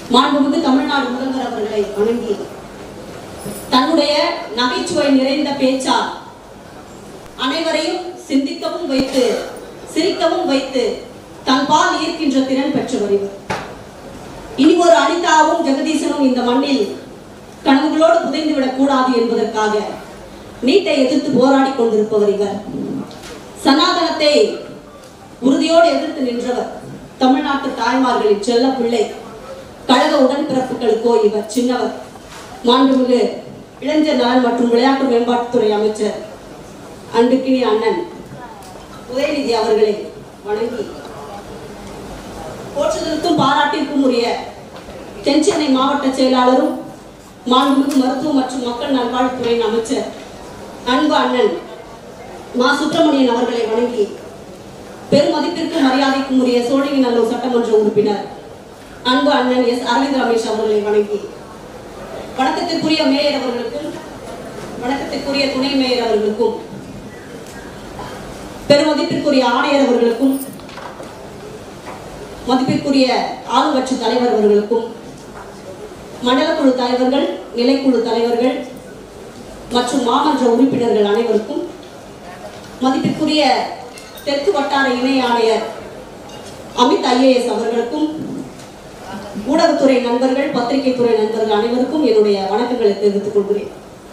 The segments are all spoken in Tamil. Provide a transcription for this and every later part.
மாண்புமிகு தமிழ்நாடு முதல்வர் அவர்களை வணங்கி தன்னுடைய நகைச்சுவை நிறைந்த பேச்சால் அனைவரையும் சிந்திக்கவும் வைத்து சிரிக்கவும் வைத்து தன் பால் ஈர்க்கின்ற திறன் பெற்றவர் இவர் இனி ஒரு அனிதாவும் ஜெகதீசனும் இந்த மண்ணில் கனவுகளோடு புதைந்துவிடக் கூடாது என்பதற்காக நீட்டை எதிர்த்து போராடி கொண்டிருப்பவர் இவர் சனாதனத்தை உறுதியோடு எதிர்த்து நின்றவர் தமிழ்நாட்டு தாய்மார்களின் செல்ல பிள்ளை கழக உடன்பிறப்புகளுக்கோ இவர் சின்னவர் மாண்புமிகு இளைஞர் நலன் மற்றும் விளையாட்டு மேம்பாட்டுத்துறை அமைச்சர் அன்புக்கினி அண்ணன் உதயநிதி அவர்களை வணங்கி போற்றுதலுக்கும் பாராட்டிற்கும் உரிய தென்சென்னை மாவட்ட செயலாளரும் மாண்புமிகு மருத்துவ மற்றும் மக்கள் நல்வாழ்வுத்துறையின் அமைச்சர் அன்பு அண்ணன் மா சுப்பிரமணியன் அவர்களை வணங்கி பெருமதிப்பிற்கும் மரியாதைக்கும் உரிய சோழிங்கநல்லூர் சட்டமன்ற உறுப்பினர் அன்பு அண்ணன் எஸ் அரவிந்த் ரமேஷ் அவர்களை வணங்கி வணக்கத்திற்குரிய மேயர் அவர்களுக்கும் வணக்கத்திற்குரிய துணை மேயர் அவர்களுக்கும் பெருமதிப்பிற்குரிய ஆணையர் அவர்களுக்கும் மதிப்பிற்குரிய ஆளுங்கட்சி தலைவர் அவர்களுக்கும் மண்டலக்குழு தலைவர்கள் நிலைக்குழு தலைவர்கள் மற்றும் மாமன்ற உறுப்பினர்கள் அனைவருக்கும் மதிப்பிற்குரிய தெற்கு வட்டார இணை ஆணையர் அமித் ஐஏஎஸ் அவர்களுக்கும் ஊடகத்துறை நண்பர்கள் பத்திரிகை துறை நண்பர்கள் அனைவருக்கும் என்னுடைய வணக்கங்களை தெரிவித்துக் கொள்கிறேன்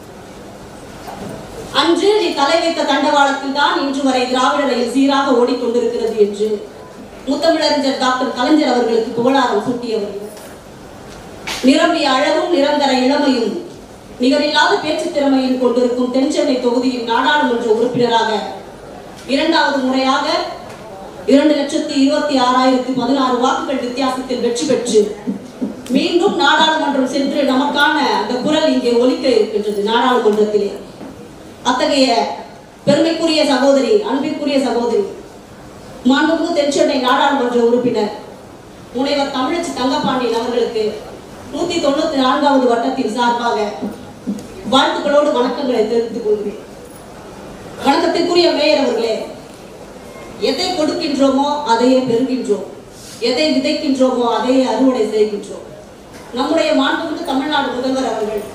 அன்று நீ தலை வைத்த தண்டவாளத்தில் தான் இன்று வரை திராவிட ரயில் சீராக ஓடிக்கொண்டிருக்கிறது என்று முத்தமிழறிஞர் டாக்டர் கலைஞர் அவர்களுக்கு புகழாரம் சூட்டியவர் இவர். நிரம்பிய அழகும் நிரந்தர இளமையும் நிகரில்லாத பேச்சு திறமையும் கொண்டிருக்கும் தென்சென்னை தொகுதியின் நாடாளுமன்ற உறுப்பினராக இரண்டாவது முறையாக இரண்டு லட்சத்தி இருபத்தி ஆறாயிரத்தி பதினாறு வாக்குகள் வித்தியாசத்தில் வெற்றி பெற்று மீண்டும் நாடாளுமன்றம் சென்று நமக்கான அந்த குரல் இங்கே ஒலிக்க இருக்கின்றது நாடாளுமன்றத்திலே அத்தகைய பெருமைக்குரிய சகோதரி அன்பிற்குரிய சகோதரி மாண்புமிகு தென்சென்னை நாடாளுமன்ற உறுப்பினர் முனைவர் தமிழச்சி தங்கப்பாண்டியன் அவர்களுக்கு நூத்தி தொண்ணூத்தி நான்காவது வட்டத்தின் சார்பாக வாழ்த்துக்களோடு வணக்கங்களை தெரிவித்துக் கொள்கிறேன் வணக்கத்திற்குரிய மேயர் அவர்களே எதை கொடுக்கின்றோமோ அதையே பெறுகின்றோம் எதை விதைக்கின்றோமோ அதையே அறுவடை செய்கின்றோம் நம்முடைய மாண்புமிகு தமிழ்நாடு முதல்வர் அவர்கள்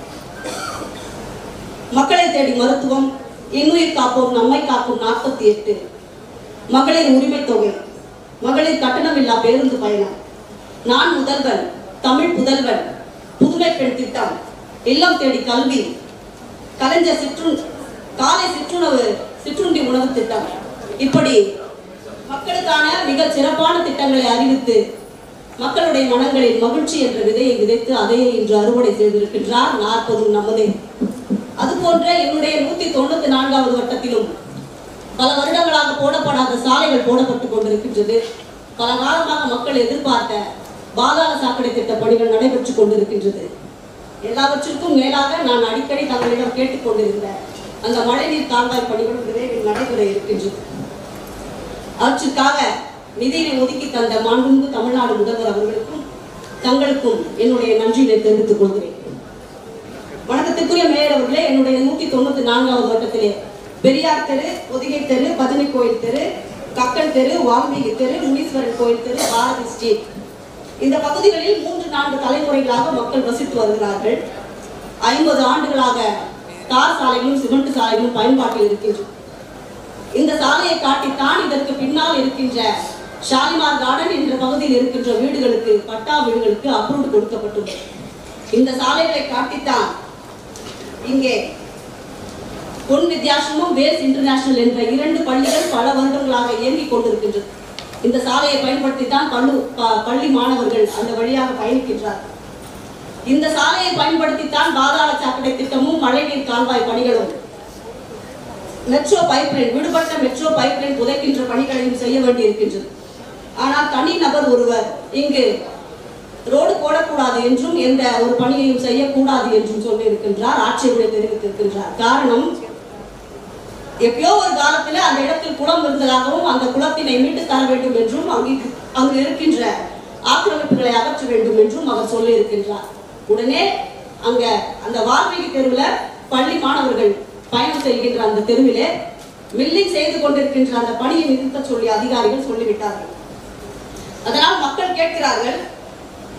மக்களை தேடி மருத்துவம் இன்னுயிர் காப்போம் நம்மை காக்கும் நாற்பத்தி எட்டு மகளிர் உரிமை தொகை மகளிர் கட்டணமில்லா பேருந்து பயணம் நான் முதல்வன் தமிழ் புதல்வன் புதுமை பெண் திட்டம் இல்லம் தேடி கல்வி கலைஞர் சிற்று காலை சிற்றுணவு சிற்றுண்டி உணவு திட்டம் இப்படி மக்களுக்கான மிக சிறப்பான திட்டங்களை அறிவித்து மக்களுடைய மனங்களில் மகிழ்ச்சி என்ற விதையை விதைத்து அதையே இன்று அறுவடை செய்திருக்கின்றார் நாற்பதும் நமதே அதுபோன்ற என்னுடைய நூத்தி தொண்ணூத்தி நான்காவது வட்டத்திலும் பல வருடங்களாக போடப்படாத சாலைகள் போடப்பட்டுக் கொண்டிருக்கின்றது பல காலமாக மக்கள் எதிர்பார்த்த பாதாள சாக்கடை திட்ட பணிகள் நடைபெற்றுக் கொண்டிருக்கின்றது எல்லாவற்றிற்கும் மேலாக நான் அடிக்கடி தங்களிடம் கேட்டுக்கொண்டிருந்த அந்த மழைநீர் கால்வாய் பணிகளும் விரைவில் நடைபெற இருக்கின்றது அவற்றுக்காக நிதியை ஒதுக்கி தந்த மாண்புமிகு தமிழ்நாடு முதல்வர் அவர்களுக்கும் தங்களுக்கும் என்னுடைய நன்றியை தெரிவித்துக் கொள்கிறேன் வணக்கத்திற்குரிய மேயர் அவர்களே என்னுடைய நூத்தி தொண்ணூத்தி நான்காவது வட்டத்திலே பெரியார் தெரு பொதிகை தெரு பஜனை கோயில் தெரு கக்கல் தெரு வால்மீகி தெரு முனீஸ்வரன் கோயில் தெரு பாரதி ஸ்ட்ரீட் இந்த பகுதிகளில் மூன்று நான்கு தலைமுறைகளாக மக்கள் வசித்து வருகிறார்கள் ஐம்பது ஆண்டுகளாக தார் சாலைகளும் சிமெண்ட் சாலைகளும் பயன்பாட்டில் இருக்கின்றன இந்த சாலையை காட்டித்தான் இதற்கு பின்னால் இருக்கின்ற ஷாலிமார் கார்டன் என்ற பகுதியில் இருக்கின்ற வீடுகளுக்கு பட்டா வீடுகளுக்கு அப்ரூவ்ட் கொடுக்கப்பட்டுள்ளது இந்த சாலைகளை காட்டித்தான் இங்கே பொன் வித்யாசிரமம் வேல்ஸ் இன்டர்நேஷனல் என்ற இரண்டு பள்ளிகள் பல வருடங்களாக இயங்கிக் கொண்டிருக்கின்றது இந்த சாலையை பயன்படுத்தித்தான் பள்ளு ப- பள்ளி மாணவர்கள் அந்த வழியாக பயணிக்கின்றார்கள் இந்த சாலையை பயன்படுத்தித்தான் பாதாள சாக்கடை திட்டமும் மழைநீர் கால்வாய் பணிகளும் மெட்ரோ பைப்லைன் விடுபட்ட மெட்ரோ பைப்லைன் புதைக்கின்ற பணிகளையும் செய்ய வேண்டியிருக்கின்றது ஆனால் தனி நபர் ஒருவர் இங்கு ரோடு போடக்கூடாது என்றும் எந்த ஒரு பணியையும் செய்யக்கூடாது என்றும் சொல்லியிருக்கின்றார் ஆட்சேபனை தெரிவித்திருக்கின்றார் காரணம் எப்பயோ ஒரு காலத்துல அந்த இடத்தில் குளம் இருந்ததாகவும் அந்த குளத்தினை மீட்டு தர வேண்டும் என்றும் அங்கு அங்கு இருக்கின்ற ஆக்கிரமிப்புகளை அகற்ற வேண்டும் என்றும் அவர் சொல்லியிருக்கின்றார் உடனே அங்க அந்த வால்மீகி தெருவுல பள்ளி மாணவர்கள் பயணம் செய்கின்ற அந்த தெருவிலே மில்லிங் செய்து கொண்டிருக்கின்ற அந்த பணியை நிறுத்த சொல்லி அதிகாரிகள் சொல்லிவிட்டார்கள் அதனால் மக்கள் கேட்கிறார்கள்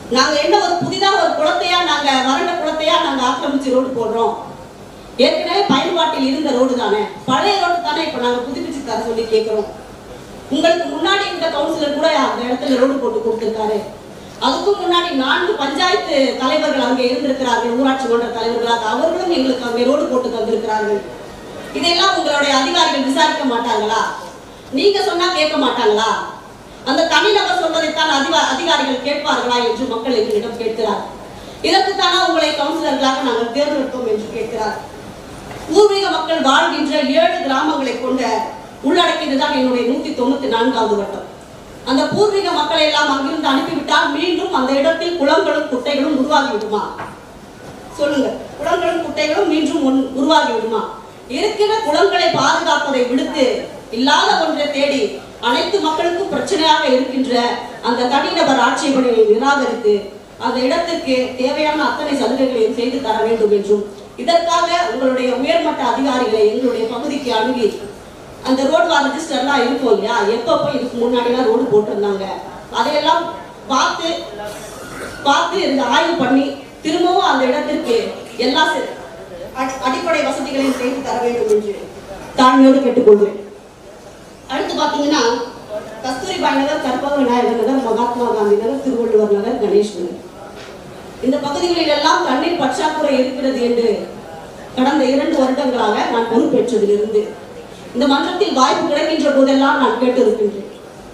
நாங்க என்ன ஒரு புதிதா ஒரு குளத்தையா நாங்க வறண்ட குளத்தையா நாங்க ஆக்கிரமிச்சு ரோடு போடுறோம் ஏற்கனவே பயன்பாட்டில் இருந்த ரோடு தானே பழைய ரோடு தானே இப்ப நாங்க புதுப்பிச்சு தர சொல்லி கேட்கிறோம் உங்களுக்கு முன்னாடி இந்த கவுன்சிலர் கூட அந்த இடத்துல ரோடு போட்டு கொடுத்திருக்காரு அதுக்கும் முன்னாடி நான்கு பஞ்சாயத்து தலைவர்கள் அங்கே இருந்திருக்கிறார்கள் ஊராட்சி மன்ற தலைவர்களாக அவர்களும் எங்களுக்கு அங்கே ரோடு போட்டு தந்திருக்கிறார்கள் இதையெல்லாம் உங்களுடைய அதிகாரிகள் விசாரிக்க மாட்டாங்களா நீங்க சொன்னா கேட்க மாட்டாங்களா அந்த தனிநபர் சொல்வதைத்தான் அதிகா அதிகாரிகள் கேட்பார்களா என்று மக்கள் எங்களிடம் கேட்கிறார் இதற்குத்தானா உங்களை கவுன்சிலர்களாக நாங்கள் தேர்ந்தெடுத்தோம் என்று கேட்கிறார் பூர்வீக மக்கள் வாழ்கின்ற ஏழு கிராமங்களை கொண்ட உள்ளடக்கியதுதான் என்னுடைய நூத்தி தொண்ணூத்தி நான்காவது வட்டம் அந்த பூர்வீக மக்களை எல்லாம் அங்கிருந்து அனுப்பிவிட்டால் மீண்டும் அந்த இடத்தில் குளங்களும் குட்டைகளும் உருவாகி விடுமா சொல்லுங்க குளங்களும் குட்டைகளும் மீண்டும் ஒன்- உருவாகி விடுமா இருக்கிற குளங்களை பாதுகாப்பதை விடுத்து இல்லாத ஒன்றை தேடி அனைத்து மக்களுக்கும் பிரச்சனையாக இருக்கின்ற அந்த தனிநபர் ஆட்சேபனையை நிராகரித்து அந்த இடத்திற்கு தேவையான அத்தனை சலுகைகளையும் செய்து தர வேண்டும் என்றும் இதற்காக உங்களுடைய உயர்மட்ட அதிகாரிகளை எங்களுடைய பகுதிக்கு அணுகி அந்த ரோடு வார் ரெஜிஸ்டர்லாம் இருக்கும் இல்லையா எப்பப்போ இதுக்கு முன்னாடிலாம் ரோடு போட்டிருந்தாங்க அதையெல்லாம் பார்த்து பார்த்து இந்த ஆய்வு பண்ணி திரும்பவும் அந்த இடத்திற்கு எல்லா செ- அடி- அடிப்படை வசதிகளையும் செய்து தர வேண்டும் என்று தாழ்மையோடு கேட்டுக்கொள்கிறேன் அடுத்து பார்த்தீங்கன்னா கஸ்தூரிபாய் நகர் கற்பக விநாயகர் நகர் மகாத்மா காந்தி நகர் திருவள்ளுவர் நகர் கணேஷ் நகர் இந்த பகுதிகளில் எல்லாம் தண்ணீர் பற்றாக்குறை இருக்கிறது என்று கடந்த இரண்டு வருடங்களாக நான் பொறுப்பேற்றதிலிருந்து இந்த மன்றத்தில் வாய்ப்பு கிடைக்கின்ற போதெல்லாம் நான் கேட்டிருக்கின்றேன்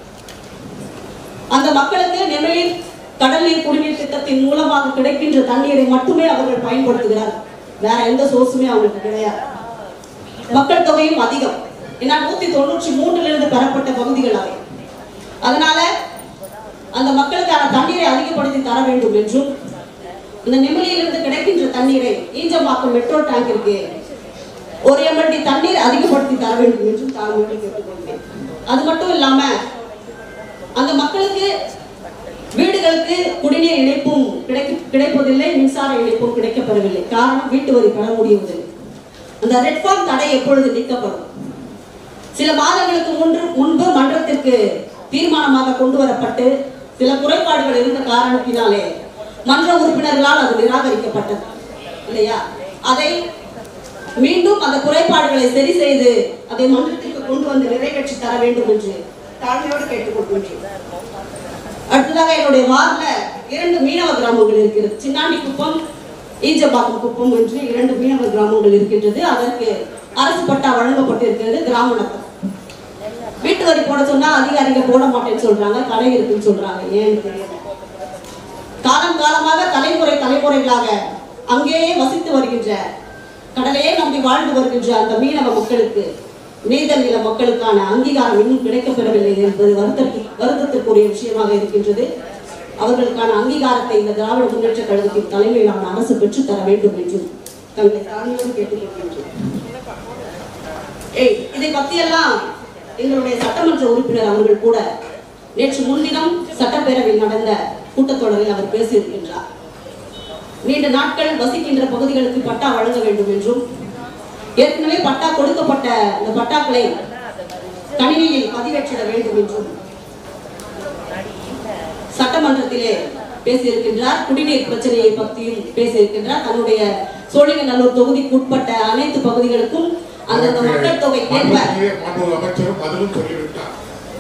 அந்த மக்களுக்கு நெமிழில் கடல் நீர் குடிநீர் திட்டத்தின் மூலமாக கிடைக்கின்ற தண்ணீரை மட்டுமே அவர்கள் பயன்படுத்துகிறார் வேற எந்த சோர்ஸுமே அவங்களுக்கு கிடையாது மக்கள் தொகையும் அதிகம் ஏன்னா நூத்தி தொண்ணூற்றி மூன்றுல இருந்து பெறப்பட்ட பகுதிகள் அவை அதனால அந்த மக்களுக்கான தண்ணீரை அதிகப்படுத்தி தர வேண்டும் என்றும் இந்த நெமிலியிலிருந்து கிடைக்கின்ற தண்ணீரை ஈஞ்சம்பாக்கம் மெட்ரோ டேங்கிற்கு ஒரு எம்எல்டி தண்ணீர் அதிகப்படுத்தி தர வேண்டும் என்றும் தாழ்மையோடு கேட்டுக்கொள்கிறேன் அது மட்டும் இல்லாம அந்த மக்களுக்கு வீடுகளுக்கு குடிநீர் இணைப்பும் கிடைக்க கிடைப்பதில்லை மின்சார இணைப்பும் கிடைக்கப்பெறவில்லை காரணம் வீட்டு வரி பெற முடியவில்லை அந்த ரெட் ஃபார்ம் தடை எப்பொழுது நீக்கப்படும் சில மாதங்களுக்கு முன்பு முன்பு மன்றத்திற்கு தீர்மானமாக கொண்டு வரப்பட்டு சில குறைபாடுகள் இருந்த காரணத்தினாலே மன்ற உறுப்பினர்களால் அது நிராகரிக்கப்பட்டது இல்லையா அதை மீண்டும் அந்த குறைபாடுகளை சரி செய்து அதை மன்றத்திற்கு கொண்டு வந்து நிறைவேற்றி தர வேண்டும் என்று தாழ்மையோடு கேட்டுக்கொள்கின்றேன் அடுத்ததாக என்னுடைய வார்டுல இரண்டு மீனவ கிராமங்கள் இருக்கிறது சின்னாண்டி குப்பம் ஈஞ்சப்பாக்கம் குப்பம் என்று இரண்டு மீனவ கிராமங்கள் இருக்கின்றது அதற்கு அரசு பட்டா வழங்கப்பட்டிருக்கிறது கிராம நகரம் வீட்டு வரி போட சொன்னா அதிகாரிகள் போட மாட்டேன்னு சொல்றாங்க கடை இருக்குன்னு சொல்றாங்க ஏன்னு தெரியல காலம் காலமாக தலைமுறை தலைமுறைகளாக அங்கேயே வசித்து வருகின்ற கடலையே நம்பி வாழ்ந்து வருகின்ற அந்த மீனவ மக்களுக்கு நீதல் நில மக்களுக்கான அங்கீகாரம் இன்னும் கிடைக்கப்பெறவில்லை என்பது வருத்தத்து வருத்தத்திற்குரிய விஷயமாக இருக்கின்றது அவர்களுக்கான அங்கீகாரத்தை இந்த திராவிட முன்னேற்ற கழகத்தின் தலைமையிலான அரசு பெற்றுத் தர வேண்டும் என்றும் தங்களை தாழ்மையோடு கேட்டுக்கொள்கின்றேன் ஏய் இதை பற்றியெல்லாம் எங்களுடைய சட்டமன்ற உறுப்பினர் அவர்கள் கூட நேற்று முன்தினம் சட்டப்பேரவையில் நடந்த கூட்டத்தொடரில் அவர் பேசியிருக்கின்றார் நீண்ட நாட்கள் வசிக்கின்ற பகுதிகளுக்கு பட்டா வழங்க வேண்டும் என்றும் ஏற்கனவே பட்டா கொடுக்கப்பட்ட அந்த பட்டாக்களை கணினியில் பதிவேற்றிட வேண்டும் என்றும் சட்டமன்றத்திலே பேசியிருக்கின்றார் குடிநீர் பிரச்சனையை பற்றியும் பேசியிருக்கின்றார் தன்னுடைய சோழிங்கநல்லூர் தொகுதிக்கு உட்பட்ட அனைத்து பகுதிகளுக்கும் அந்தந்த மக்கள் தொகைக்கு ஏற்ப மாண்புமிகு மாண்புமிகு அமைச்சரும் பதிலும் சொல்லிவிட்டார்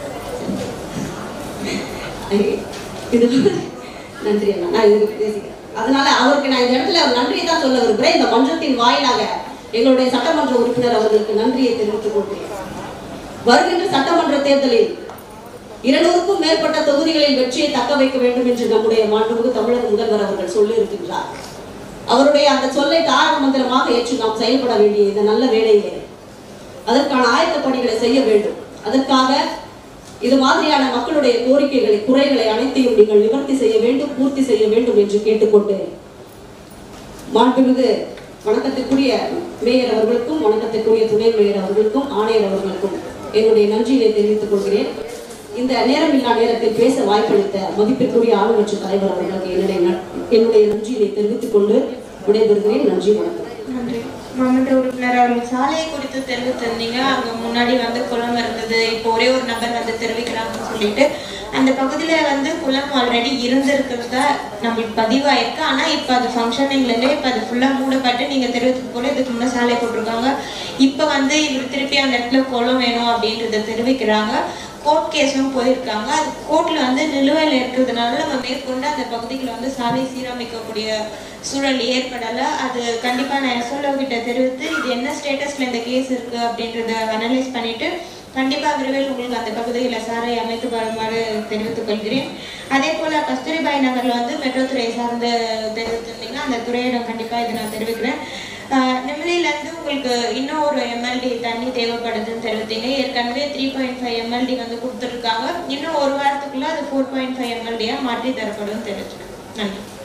இது நன்றி அண்ணா நான் இதுக்கு பேசிக்கிறேன் அதனால அவருக்கு நான் இந்த இடத்துல ஒரு நன்றியை தான் சொல்ல விரும்புகிறேன் இந்த மன்றத்தின் வாயிலாக எங்களுடைய சட்டமன்ற உறுப்பினர் அவர்களுக்கு நன்றியை தெரிவித்துக் கொள்கிறேன் வருகின்ற சட்டமன்ற தேர்தலில் இருநூறுக்கும் மேற்பட்ட தொகுதிகளில் வெற்றியை தக்க வைக்க வேண்டும் என்று நம்முடைய மாண்புமிகு தமிழக முதல்வர் அவர்கள் சொல்லியிருக்கின்றார் அவருடைய அந்த சொல்லை தாரக மந்திரமாக ஏற்று நாம் செயல்பட வேண்டிய இந்த நல்ல வேளையிலே அதற்கான ஆயத்த பணிகளை செய்ய வேண்டும் அதற்காக இது மாதிரியான மக்களுடைய கோரிக்கைகளை குறைகளை அனைத்தையும் நீங்கள் நிவர்த்தி செய்ய வேண்டும் பூர்த்தி செய்ய வேண்டும் என்று கேட்டுக்கொண்டு மாண்புமிகு வணக்கத்திற்குரிய மேயர் அவர்களுக்கும் வணக்கத்திற்குரிய துணை மேயர் அவர்களுக்கும் ஆணையர் அவர்களுக்கும் என்னுடைய நன்றியை தெரிவித்துக் கொள்கிறேன் இந்த நேரமில்லா நேரத்தில் பேச வாய்ப்பளித்த மதிப்பிற்குரிய ஆளுங்கட்சி தலைவர் அவர்களுக்கு என்னுடைய ந- என்னுடைய நன்றியை தெரிவித்துக் கொண்டு விடைபெறுகிறேன் நன்றி வணக்கம் நன்றி மாமன்ற உறுப்பினர் அவர்கள் சாலையை குறித்து தெரிவித்திருந்தீங்க அங்க முன்னாடி வந்து குளம் இருந்தது இப்போ ஒரே ஒரு நபர் வந்து தெரிவிக்கிறாங்கன்னு சொல்லிட்டு அந்த பகுதியில் வந்து குளம் ஆல்ரெடி இருந்திருக்கிறதா நம்மளுக்கு பதிவாயிருக்கு ஆனால் இப்போ அது ஃபங்க்ஷனிங்லேருந்தே இப்போ அது ஃபுல்லாக மூடப்பட்டு நீங்கள் தெரிவித்தது போல இதுக்கு முன்னே சாலை போட்டிருக்காங்க இப்போ வந்து இவர் திருப்பி அந்த இடத்துல குளம் வேணும் அப்படின்றத தெரிவிக்கிறாங்க கோர்ட் கேஸும் போயிருக்காங்க அது கோர்ட்டில் வந்து நிலுவையில் இருக்கிறதுனால நம்ம மேற்கொண்டு அந்த பகுதிகளை வந்து சாலை சீரமைக்கக்கூடிய சூழல் ஏற்படலை அது கண்டிப்பாக நான் எஸ்எல்ஓ கிட்ட தெரிவித்து இது என்ன ஸ்டேட்டஸில் இந்த கேஸ் இருக்குது அப்படின்றத அனலைஸ் பண்ணிவிட்டு கண்டிப்பாக விரைவில் உங்களுக்கு அந்த பகுதியில் சாலை அமைத்து வருமாறு தெரிவித்துக் கொள்கிறேன் அதே போல் கஸ்தூரிபாய் நகரில் வந்து மெட்ரோ துறை சார்ந்து தெரிவித்திருந்தீங்கன்னா அந்த துறையிடம் கண்டிப்பாக இதை நான் தெரிவிக்கிறேன் ஆஹ் நெம்மலியிலேருந்து உங்களுக்கு இன்னும் ஒரு எம்எல்டி தண்ணி தேவைப்படுதுன்னு தெரிவித்தீங்க ஏற்கனவே த்ரீ பாயிண்ட் ஃபைவ் எம்எல்டி வந்து கொடுத்துருக்காங்க இன்னும் ஒரு வாரத்துக்குள்ள அது ஃபோர் பாயிண்ட் ஃபைவ் எம்எல்டியாக மாற்றி தரப்படும் தெரிவிச்சுக்கிறேன் நன்றி